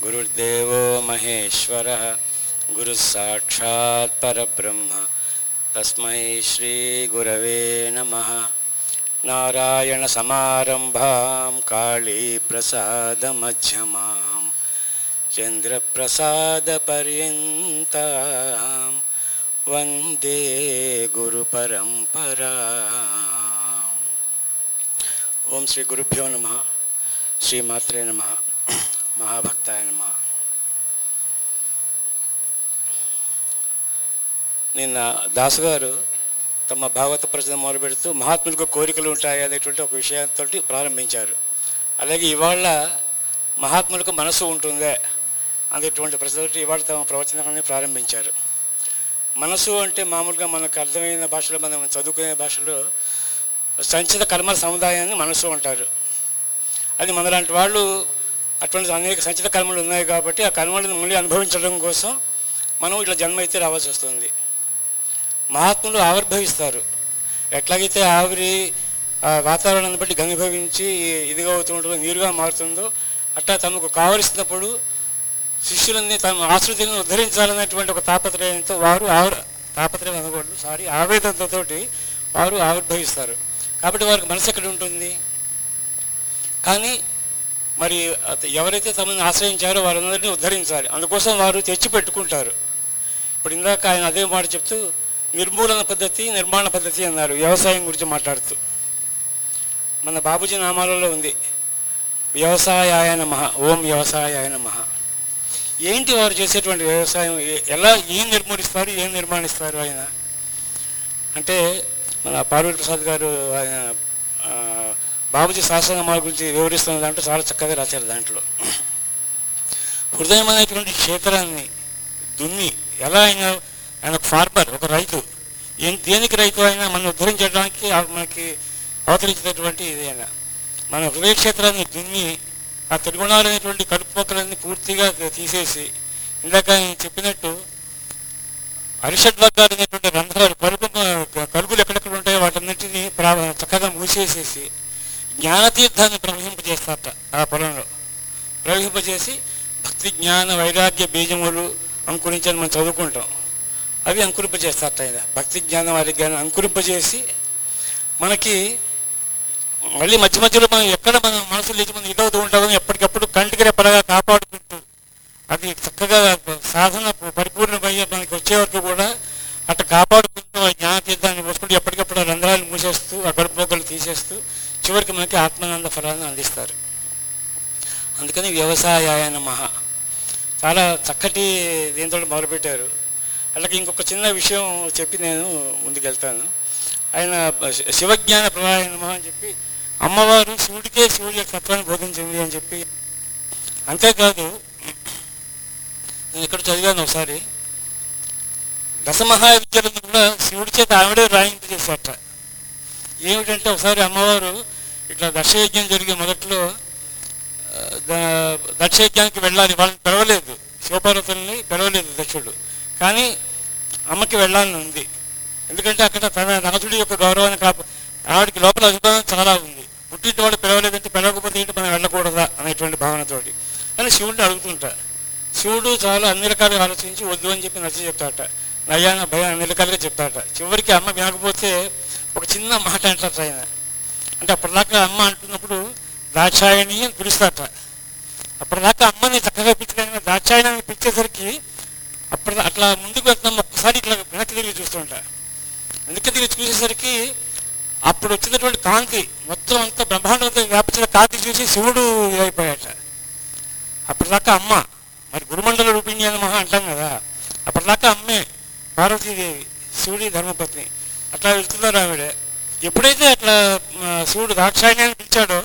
गुरुर्देवो महेश्वरः गुरुसाक्षात् परब्रह्म तस्मै श्रीगुरवे नमः नारायणसमारम्भां कालीप्रसादमध्यमां चन्द्रप्रसादपर्यन्तां वन्दे गुरुपरम्पराम् ఓం శ్రీ గురుభ్యో నమ శ్రీమాత్రే నమ మహాభక్తాయ నమ నిన్న దాసు గారు తమ భాగవత ప్రచన మొదలు పెడుతూ మహాత్ములకు కోరికలు ఉంటాయి అనేటువంటి ఒక విషయంతో ప్రారంభించారు అలాగే ఇవాళ మహాత్ములకు మనసు ఉంటుందే అనేటువంటి ప్రశ్నతో ఇవాళ తమ ప్రవచనాన్ని ప్రారంభించారు మనసు అంటే మామూలుగా మనకు అర్థమైన భాషలో మనం చదువుకునే భాషలో సంచిత కర్మల సముదాయాన్ని మనసు అంటారు అది మనలాంటి వాళ్ళు అటువంటి అనేక సంచిత కర్మలు ఉన్నాయి కాబట్టి ఆ కర్మలను మళ్ళీ అనుభవించడం కోసం మనం ఇట్లా జన్మ అయితే రావాల్సి వస్తుంది మహాత్ములు ఆవిర్భవిస్తారు ఎట్లాగైతే ఆవిరి ఆ వాతావరణాన్ని బట్టి గనిభవించి ఇదిగా అవుతుంటుందో నీరుగా మారుతుందో అట్లా తమకు కావలసినప్పుడు శిష్యులని తమ ఆశ్రుతిని ఉద్ధరించాలనేటువంటి ఒక తాపత్రయంతో వారు ఆవిర్ తాపత్రయం అనకూడదు సారీ ఆవేదనతోటి వారు ఆవిర్భవిస్తారు కాబట్టి వారికి మనసు ఎక్కడ ఉంటుంది కానీ మరి అత- ఎవరైతే తమని ఆశ్రయించారో వారందరినీ ఉద్ధరించాలి అందుకోసం వారు తెచ్చి పెట్టుకుంటారు ఇప్పుడు ఇందాక ఆయన అదే మాట చెప్తూ నిర్మూలన పద్ధతి నిర్మాణ పద్ధతి అన్నారు వ్యవసాయం గురించి మాట్లాడుతూ మన బాబుజీ నామాలలో ఉంది వ్యవసాయాయ నమ ఓం వ్యవసాయాయ నమ ఏంటి వారు చేసేటువంటి వ్యవసాయం ఏ- ఎలా ఏం నిర్మూలిస్తారు ఏం నిర్మాణిస్తారు ఆయన అంటే మన పార్వతి ప్రసాద్ గారు ఆయన ఆ, బాబుజీ శాస్త్రనామాల గురించి వివరిస్తున్న దాంట్లో చాలా చక్కగా రాశారు దాంట్లో హృదయం అనేటువంటి క్షేత్రాన్ని దున్ని ఎలా ఆయన ఆయన ఒక ఫార్మర్ ఒక రైతు ఏం దేనికి రైతు అయినా మనం ఉద్ధరించడానికి ఆ- మనకి అవతరించినటువంటి ఇది ఆయన మన హృదయ క్షేత్రాన్ని దున్ని ఆ త్రిగుణాలు అనేటువంటి కలుపు మొక్కలన్నీ పూర్తిగా తీసేసి ఇందాక ఆయన చెప్పినట్టు అరిషడ్ వర్గాలు అనేటువంటి రంధ్రాలు కలుపు కలుపులు ఎక్కడెక్కడ ఉంటాయో వాటన్నిటిని ప్రా- చక్కగా మూసేసేసి జ్ఞానతీర్థాన్ని ప్రవహింపజేస్తారట ఆ పొలంలో ప్రవహింపజేసి భక్తి జ్ఞాన వైరాగ్య బీజములు అంకురించని మనం చదువుకుంటాం అవి అంకురింపజేస్తారట ఆయన భక్తి జ్ఞాన వైరాగ్యాన్ని అంకురింపజేసి మనకి మళ్ళీ మధ్య మధ్యలో మనం ఎక్కడ మనం మనసు లేచి మనం ఇదవుతూ ఉంటామో ఎప్పటికప్పుడు కంటికి రెప్పలాగా కాపాడుకుంటూ అది చక్కగా సాధన పరిపూర్ణమయ్యే మనకి వచ్చే వరకు కూడా అట్లా కాపాడుకుంటూ ఆ జ్ఞానతీర్థాన్ని పోసుకుంటూ ఎప్పటికప్పుడు ఆ రంధ్రాలు మూసేస్తూ ఆ కడుపు మొక్కలు తీసేస్తూ చివరికి మనకి ఆత్మానంద ఫలాన్ని అందిస్తారు అందుకని వ్యవసాయాయ మహా చాలా చక్కటి దీంతో మొదలుపెట్టారు అలాగే ఇంకొక చిన్న విషయం చెప్పి నేను ముందుకెళ్తాను ఆయన శ- శివజ్ఞాన ప్రవాహ నమః అని చెప్పి అమ్మవారు శివుడికే శివుడి యొక్క తత్వాన్ని బోధించింది అని చెప్పి అంతేకాదు నేను ఇక్కడ చదివాను ఒకసారి దశమహావిద్యలను కూడా శివుడి చేత ఆవిడే రాయింపు చేశారట ఏమిటంటే ఒకసారి అమ్మవారు ఇట్లా దక్షయజ్ఞం జరిగే మొదట్లో ఆ, ద- దక్షయజ్ఞానికి వెళ్ళాలి వాళ్ళని పిలవలేదు శివపార్వతుల్ని పిలవలేదు దక్షుడు కానీ అమ్మకి వెళ్ళాలని ఉంది ఎందుకంటే అక్కడ తన నాథుడి యొక్క గౌరవాన్ని కాప ఆవిడకి లోపల అభిప్రాయం చాలా ఉంది పుట్టింటి వాడు పిలవలేదంటే పిలవకపోతే ఏంటి మనం వెళ్ళకూడదా అనేటువంటి భావనతోటి కానీ శివుడిని అడుగుతుంటా శివుడు చాలా అన్ని రకాలుగా ఆలోచించి వద్దు అని చెప్పి నచ్చ చెప్తాట నయాన భయం అన్ని రకాలుగా చెప్తాట చివరికి అమ్మ వినకపోతే ఒక చిన్న మాట అంటారు ఆయన అంటే అప్పటిదాకా అమ్మ అంటున్నప్పుడు దాక్షాయణి అని పిలుస్తాట అప్పటిదాకా అమ్మని చక్కగా పిలిచిన దాక్షాయణి పిలిచేసరికి అప్పుడు అట్లా ముందుకు వెళ్తున్నాం ఒక్కసారి ఇట్లా వెనక్కి తిరిగి చూస్తుంటా వెనక్కి తిరిగి చూసేసరికి అప్పుడు వచ్చినటువంటి కాంతి మొత్తం అంతా బ్రహ్మాండంతో వ్యాపించిన కాంతి చూసి శివుడు ఇదైపోయాట అప్పటిదాకా అమ్మ మరి గురుమండల రూపిణి అని మహా అంటాం కదా అప్పటిదాకా అమ్మే పార్వతీదేవి శివుడి ధర్మపత్ని అట్లా వెళ్తున్నారు ఆవిడ ఎప్పుడైతే అట్లా ఆ, శివుడు దాక్షాయణ్యాన్ని పిలిచాడో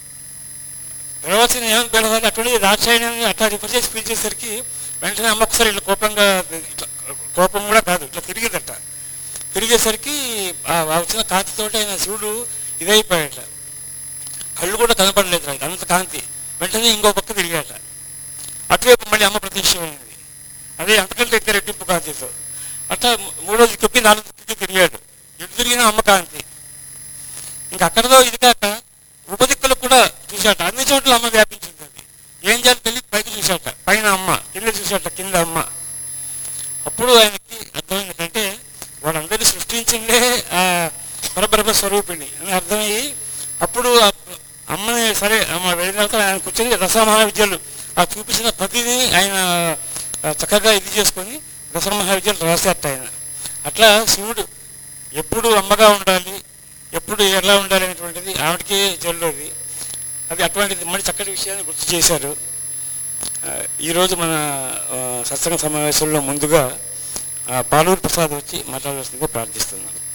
పిలవాల్సిన ఏమని పిలవాలి అటువంటి దాక్షాయణ్యాన్ని అట్లా రిఫర్ చేసి పిలిచేసరికి వెంటనే అమ్మ ఒకసారి ఇట్లా కోపంగా ఇట్లా కోపం కూడా కాదు ఇట్లా తిరిగేదట తిరిగేసరికి ఆ ఆ వచ్చిన కాంతితోటి ఆయన శివుడు ఇదైపోయాట కళ్ళు కూడా కనపడలేదు ఆయనకి, అంత కాంతి వెంటనే ఇంకో పక్క తిరిగాట అటువైపు మళ్ళీ అమ్మ ప్రత్యక్షమైంది అదే అంతకంటే ఎక్కువ రెట్టింపు కాంతితో అట్లా మూడో దిక్కుకి నాలుగు దిక్కుకి తిరిగాడు ఎటు తిరిగినా అమ్మ కాంతి ఇంకా అక్కడతో ఇది కాక ఉపదిక్కులకు కూడా చూశాట అన్ని చోట్ల అమ్మ వ్యాపించింది అది ఏం చేయాలి తెలియదు పైకి చూశాట పైన కింద అమ్మ అప్పుడు ఆయనకి అర్థమైంది అంటే వాళ్ళందరినీ సృష్టించిందే ఆ పరబ్రహ్మ స్వరూపిణి అని అర్థమయ్యి అప్పుడు ఆ అమ్మని సరే అమ్మ వెళ్ళిన తర్వాత ఆయన కూర్చొని రసమహావిద్యలు ఆ చూపించిన ప్రతిదీ ఆయన ఆ, చక్కగా ఇది చేసుకొని రసమహావిద్యలు రాసేట ఆయన అట్లా శివుడు ఎప్పుడు అమ్మగా ఉండాలి ఎప్పుడు ఎలా ఉండాలి అనేటువంటిది ఆవిడకే చెల్లుది అది అటువంటిది మళ్ళీ చక్కటి విషయాన్ని గుర్తు చేశారు ఆ, ఈరోజు మన ఆ, సత్సంగ సమావేశంలో ముందుగా ఆ, పాలూరు ప్రసాద్ వచ్చి మాట్లాడాల్సిందిగా ప్రార్థిస్తున్నాను